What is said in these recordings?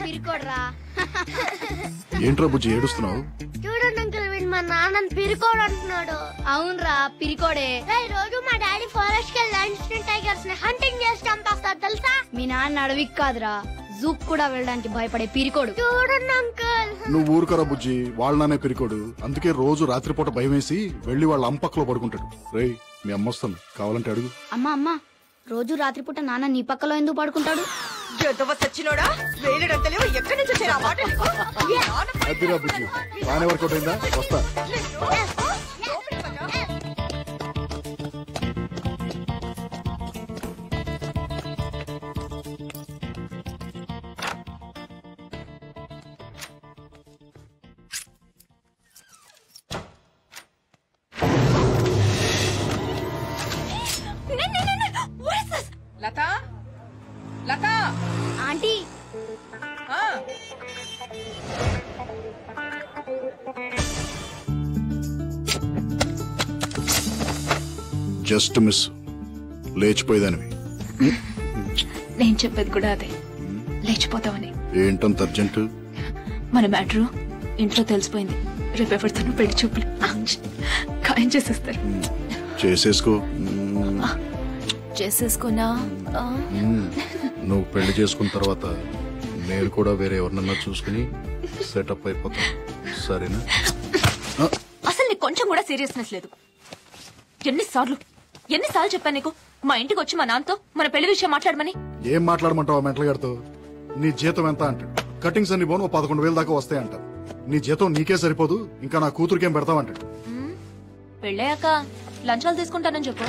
పిరికోడ్రా ఏంట్రా బుజ్జి ఏడుస్తున్నావు చూడండి అంకుల్ వీడు మా నాన్న పిరికోడు అంటున్నాడు అవునరా పిరికోడే ఈ రోజు మా డాడీ ఫారెస్ట్ కి లయన్స్ ని టైగర్స్ ని హంటింగ్ చేసి చంపేస్తారు తెలుసా మీ నాన్న అడవికి కాదురా జూక్ కూడా వెళ్ళడానికి భయపడే పిరికోడు చూడండి అంకుల్ నువ్వు ఊరుకరా బుజ్జి వాళ్ళనే పిరికోడు అందుకే రోజు రాత్రిపూట భయం వేసి వెళ్లి వాళ్ళ అంపక్కలో పడుకుంటాడు రేయ్ మీ అమ్మ వస్తుంది కావాలంటే అడుగు అమ్మా అమ్మా రోజు రాత్రిపూట నాన్న నీ పక్కలో ఎందుకు పడుకుంటాడు ఎదవ సచ్చినోడా వేలుడంతలేవు ఎక్కడి నుంచి వచ్చారు ఆ మాట నీకు? ఈ నాన్న అదిరా బుజ్జి బానే వర్కౌట్ అయిందా వస్తా లత లత ఆంటీ ఆ, జస్ట్ మిస్ లేచిపోయేదానివి నేను చెప్పేది కూడా అదే లేచిపోతామని ఏంటంత అర్జెంట్ మన మ్యాటరు ఇంట్లో తెలిసిపోయింది రేపు ఎవరితోనూ పెళ్లి చూపులు ఖాయం చేసేస్తారు చేసేసుకో మ్మ్. చేసేసుకున్నా ఆ, మ్మ్. నువ్వు పెళ్లి చేసుకున్న తర్వాత నేను కూడా వేరే ఎవరినన్నా చూసుకుని సెటప్ అయిపోతాను సరేనా ఆ, అసలు నీకు కొంచెం కూడా సీరియస్నెస్ లేదు ఎన్నిసార్లు ఎన్నిసార్లు చెప్పాను నీకు మా ఇంటికి వచ్చి మా నాన్నతో మన పెళ్లి విషయం మాట్లాడమని ఏం మాట్లాడమంటావు ఆ మెంటల్ గారితో నీ జీతం ఎంత అంటాడు కటింగ్స్ అన్ని పోను ఓ పదకొండు వేలు దాకా వస్తాయి అంటారు నీ జీతం నీకే సరిపోదు ఇంకా నా కూతురికేం పెడతావు అంటాడు పెళ్ళయ్యాక లంచాలు తీసుకుంటానని చెప్పు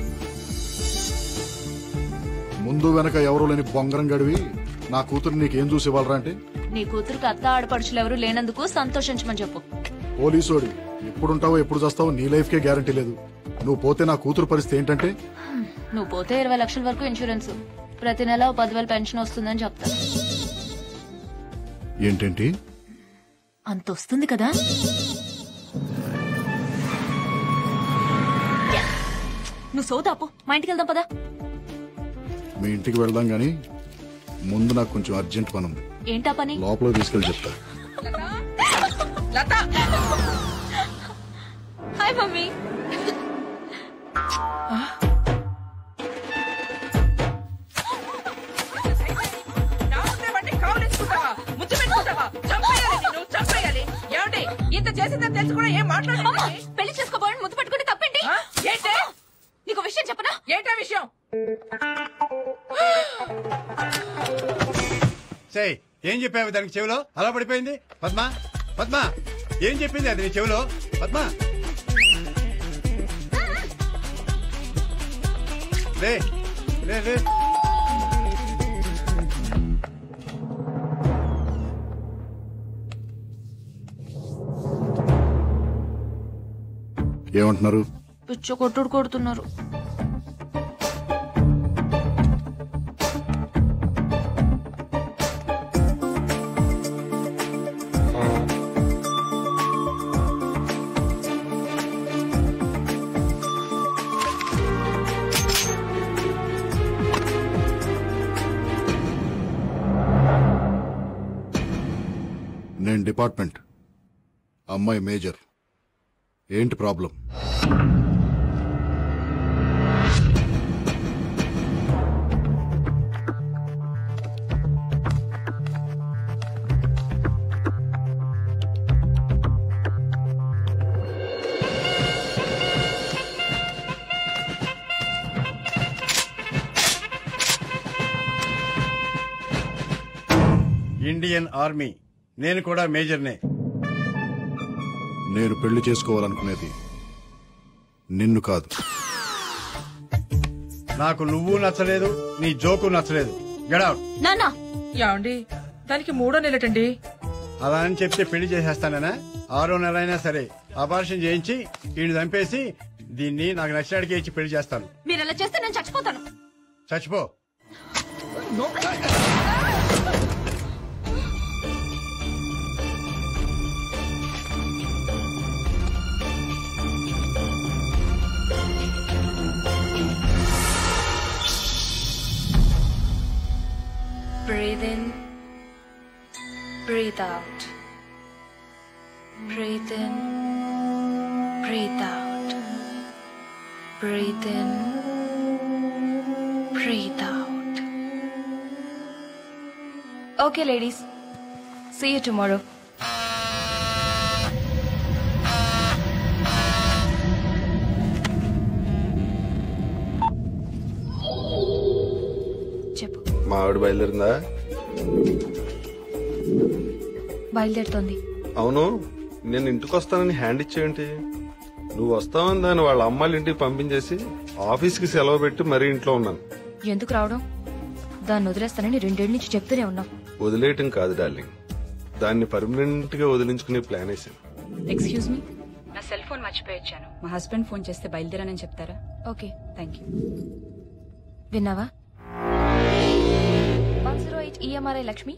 ముందు వెనక ఎవరు లేని బొంగరం గడివి నా కూతురు నీకేం చూసి ఇవ్వాలరా అంటే నీ కూతురికి అత్త ఆడపడుచులు ఎవరు లేనందుకు సంతోషించమని చెప్పు పోలీసోడి ఎప్పుడుంటావో ఎప్పుడు చేస్తావో నీ లైఫ్ కే గ్యారంటీ లేదు నువ్వు పోతే నా కూతురు పరిస్థితి ఏంటంటే నువ్వు పోతే ఇరవై లక్షల వరకు ఇన్సూరెన్స్ ప్రతి నెల ఓ పదివేలు పెన్షన్ వస్తుందని చెప్తా ఏంటేంటి అంత వస్తుంది కదా నువ్వు సోదాపు మా ఇంటికి వెళ్దాం పదా మీ ఇంటికి వెళ్దాం గాని ముందు నాకు కొంచెం అర్జెంట్ పని ఉంది ఏంటా పని లోపల తీసుకెళ్ళి చెప్తా లత హాయ్ మమ్మీ నా ముందే పట్టి కావలించుకుంటావా ముద్దు పెట్టుకుంటావా చంపేయాలి నిన్ను చంపేయాలి ఏమండి ఇంత చేసిందని తెలిసి కూడా ఏం మాట్లాడండి పెళ్లి చేసుకోబోయని ముద్దు పెట్టుకుంటే తప్పేంటి ఏంటే నీకు విషయం చెప్పనా ఏంటా విషయం సే ఏం చెప్పావు దానికి చెవిలో అలా పడిపోయింది పద్మ పద్మ ఏం చెప్పింది అది నీ చెవిలో పద్మ లే లే లే ఏమంటున్నారు పిచ్చ కొట్టుడు కొడుతున్నారు నేను డిపార్ట్మెంట్ అమ్మాయి మేజర్ ఏంటి ప్రాబ్లం ఇండియన్ ఆర్మీ నేను కూడా మేజర్నే నేను పెళ్లి చేసుకోవాలనుకునేది నిన్ను కాదు నాకు నువ్వు నచ్చలేదు నీ జోకు నచ్చలేదు గడౌట్ నానా ఏమండి దానికి మూడో నెలటండి అలా అని చెప్తే పెళ్లి చేసేస్తానేనా ఆరో నెల అయినా సరే అబార్షన్ చేయించి వీడిని చంపేసి దీన్ని నాకు నచ్చినడికి ఇచ్చి పెళ్లి చేస్తాను మీరు అలా చేస్తే నేను చచ్చిపోతాను చచ్చిపో Breathe in. Breathe out. Breathe in. Breathe out. Breathe in. Breathe out. Okay, ladies. See you tomorrow. చెప్పు మా ఆవిడ బయలుదేరిందా బయలుదేరుతోంది అవును నేను ఇంటికి వస్తానని హ్యాండ్ ఇచ్చేయంటి నువ్వు వస్తావని దాన్ని వాళ్ళ అమ్మాయిల ఇంటికి పంపించేసి ఆఫీస్కి సెలవు పెట్టి మరీ ఇంట్లో ఉన్నాను ఎందుకు రావడం దాన్ని వదిలేస్తానని రెండేళ్ల నుంచి చెప్తూనే ఉన్నావు వదిలేయటం కాదు డార్లింగ్ దాన్ని పర్మనెంట్ గా వదిలించుకునే ప్లాన్ వేసాను ఎక్స్క్యూజ్ మీ నా సెల్ ఫోన్ మర్చిపోయొచ్చాను మా హస్బెండ్ ఫోన్ చేస్తే బయలుదేరానని చెప్తారా ఓకే థ్యాంక్ యూ విన్నావా one zero eight EMRI Lakshmi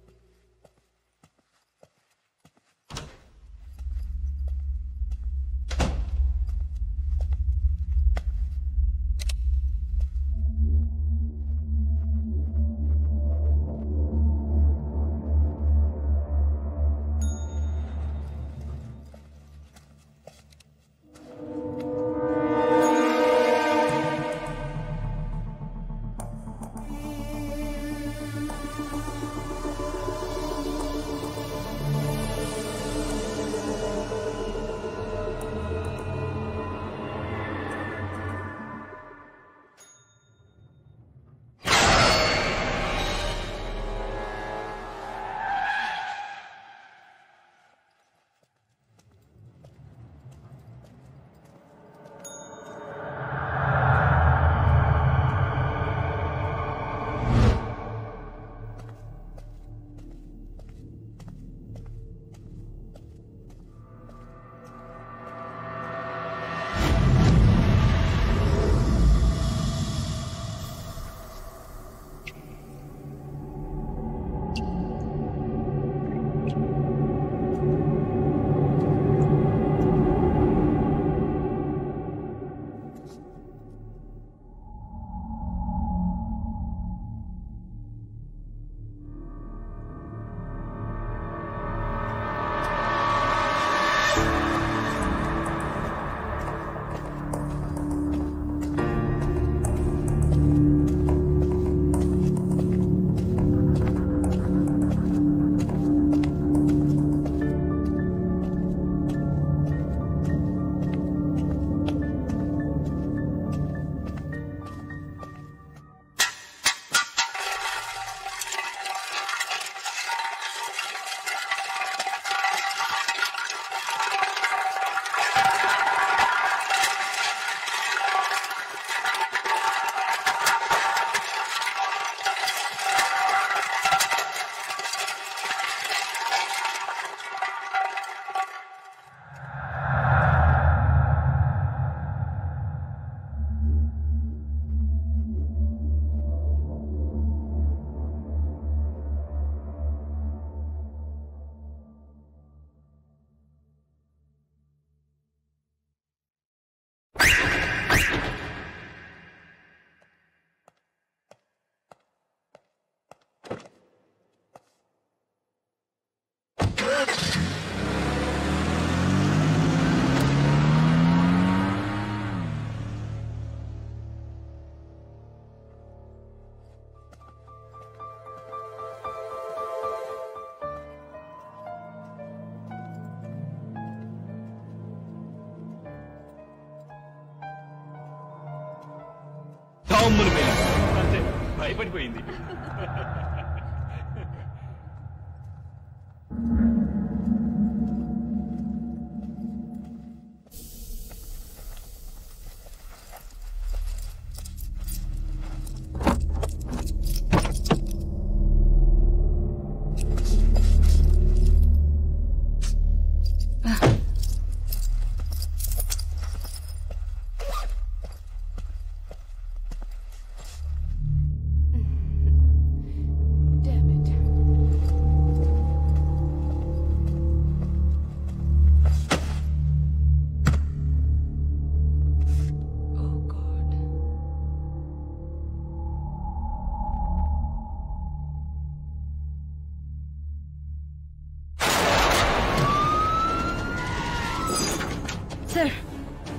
టామ్మును పేలింది. అంతే భయపడిపోయింది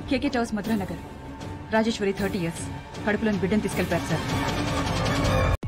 KK towers Madhuranagar Rajeshwari thirty years కడుపులోని బిడ్డను తీసుకెళ్లిపారు సార్